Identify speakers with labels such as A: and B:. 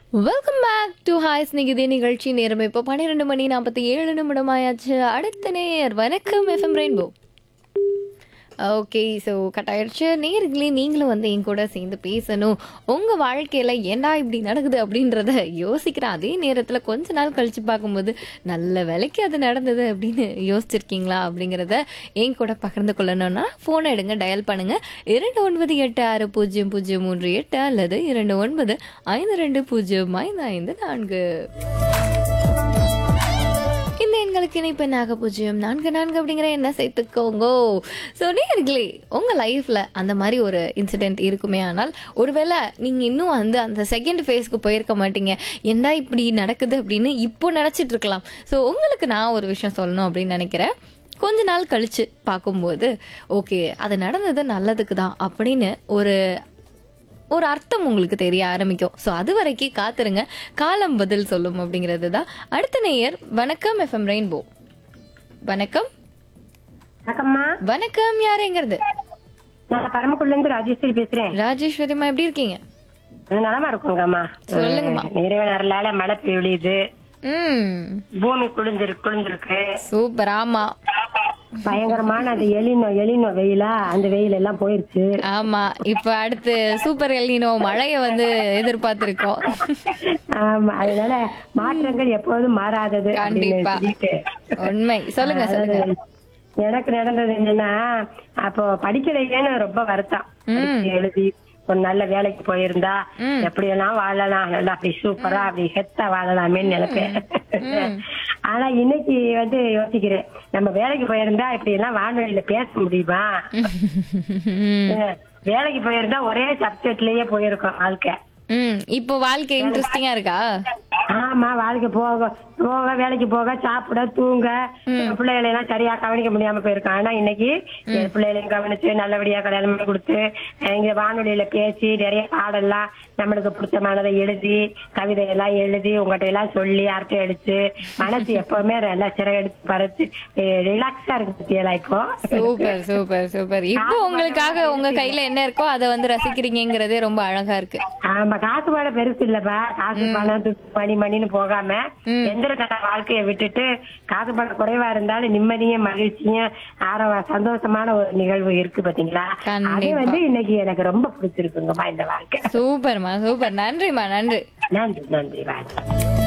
A: Welcome back to hi Snehithi நிகழ்ச்சி நேரம் இப்போ பன்னிரெண்டு மணி நாற்பத்தி ஏழு நிமிடம் ஆயாச்சு அடுத்த நேர் வணக்கம் FM rainbow okay so cut ஆயிடுச்சு நேர்களே நீங்களும் வந்து என் கூட சேர்ந்து பேசணும் உங்கள் வாழ்க்கையில் ஏன்டா இப்படி நடக்குது அப்படின்றத யோசிக்கிற அதே நேரத்தில் கொஞ்ச நாள் கழித்து பார்க்கும்போது நல்ல வேலைக்கு அது நடந்தது அப்படின்னு யோசிச்சிருக்கீங்களா அப்படிங்கிறத என் கூட பகிர்ந்து கொள்ளணும்னா ஃபோனை எடுங்க டயல் பண்ணுங்க இரண்டு ஒன்பது எட்டு ஆறு பூஜ்ஜியம் பூஜ்ஜியம் மூன்று எட்டு அல்லது இரண்டு ஒன்பது ஐந்து ரெண்டு பூஜ்ஜியம் ஐந்து ஐந்து நான்கு இந்த எண்களுக்கு இணைப்பு நாக பூஜ்ஜியம் நான்கு நான்கு அப்படிங்கிற என்ன சேர்த்துக்கோங்க ஸோ நேர்களே உங்கள் லைஃப்பில் அந்த மாதிரி ஒரு இன்சிடென்ட் இருக்குமே ஆனால் ஒருவேளை நீங்கள் இன்னும் வந்து அந்த செகண்ட் ஃபேஸ்க்கு போயிருக்க மாட்டீங்க என்ன இப்படி நடக்குது அப்படின்னு இப்போ நினச்சிட்டு இருக்கலாம் ஸோ உங்களுக்கு நான் ஒரு விஷயம் சொல்லணும் அப்படின்னு நினைக்கிறேன் கொஞ்ச நாள் கழிச்சு பார்க்கும்போது ஓகே அது நடந்தது நல்லதுக்கு தான் அப்படின்னு ஒரு ஒரு அர்த்தம் உங்களுக்கு தெரிய ஆரம்பிக்கும் ஸோ அது வரைக்கும் காத்துருங்க காலம் பதில் சொல்லும் அப்படிங்கிறது தான் அடுத்த நேயர் வணக்கம் எஃப்எம் ரெயின்போ வணக்கம்
B: வணக்கம்மா
A: வணக்கம் யாருங்கிறது
B: நான் பரமக்குள்ள இருந்து ராஜேஸ்வரி பேசுறேன்
A: ராஜேஸ்வரிமா எப்படி இருக்கீங்க
B: நான் நலமா இருக்குங்கம்மா
A: சொல்லுங்கம்மா.
B: நிறைவேறலால மழை பெய்யுது
A: ம்
B: பூமி குளிஞ்சிருக்கு குளிஞ்சிருக்கு
A: சூப்பர் ஆமா
B: பயங்கரமான அந்த எலினோ எலினோ வெயிலா அந்த வெயில் எல்லாம் போயிருச்சு
A: ஆமா இப்ப அடுத்து சூப்பர் எல்லினோ மழைய வந்து எதிர்பார்த்திருக்கோம்
B: ஆமா அதனால மாற்றங்கள் எப்போதும் மாறாதது அப்படின்னு
A: கண்டிப்பா.
B: சொல்லிட்டு.
A: உண்மை சொல்லுங்க சொல்லுங்க
B: அதாவது, எனக்கு நடந்தது என்னன்னா அப்போ படிக்கலையேன்னு ரொம்ப வருத்தம் படிச்சு எழுதி ஒரு நல்ல வேலைக்கு போயிருந்தா எப்படி எல்லாம் வாழலாம் நல்லா அப்படி சூப்பரா அப்படி ஹெத்தா வாழலாமேன்னு நினைப்பேன் ஆனா இன்னைக்கு வந்து யோசிக்கிறேன் நம்ம வேலைக்கு போயிருந்தா இப்படி எல்லாம் வானொலியில பேச முடியுமா
A: ம்.
B: அஹ் வேலைக்கு போயிருந்தா ஒரே சப்ஜெக்ட்லயே போயிருக்கோம் வாழ்க்கை
A: ம் இப்போ வாழ்க்கை இன்ட்ரெஸ்டிங்கா இருக்கா
B: ஆமா வாழ்க்கை போக போக வேலைக்கு போக சாப்பிட தூங்க பிள்ளைகளை எல்லாம் சரியா கவனிக்க முடியாம போயிருக்கான் ஆனா இன்னைக்கு என் பிள்ளைகளையும் கவனிச்சு நல்லபடியா கல்யாணம் பண்ணி கொடுத்து அஹ் இங்க வானொலியில பேசி நிறைய பாடெல்லாம் நம்மளுக்கு பிடிச்சமானதை எழுதி கவிதை எல்லாம் எழுதி உங்ககிட்ட எல்லாம் சொல்லி அரட்டை அடிச்சு மனசு எப்பவுமே நல்லா சிறகடிச்சு பறிச்சு ரிலாக்ஸா இருக்கு பத்தியெல்லாம் இப்போ
A: சூப்பர் சூப்பர் சூப்பர் இப்போ உங்களுக்காக உங்க கையில என்ன இருக்கோ அதை வந்து ரசிக்கிறீங்கிறதே ரொம்ப அழகா இருக்கு
B: ஆமா காசு பணம் பெருசு இல்லப்பா காசு பணம் துட்டு மணி மணின்னு போகாம எந்திர கட்ட வாழ்க்கையை விட்டுட்டு காசு பணம் குறைவா இருந்தாலும் நிம்மதியும் மகிழ்ச்சியும் ஆரவ சந்தோஷமான ஒரு நிகழ்வு இருக்கு பாத்தீங்களா அது
A: கண்டிப்பா.
B: வந்து இன்னைக்கு எனக்கு ரொம்ப பிடிச்சிருக்குங்கம்மா இந்த வாழ்க்கை
A: சூப்பர்மா சூப்பர் நன்றிமா நன்றி
B: நன்றி நன்றி வாழ்க்கை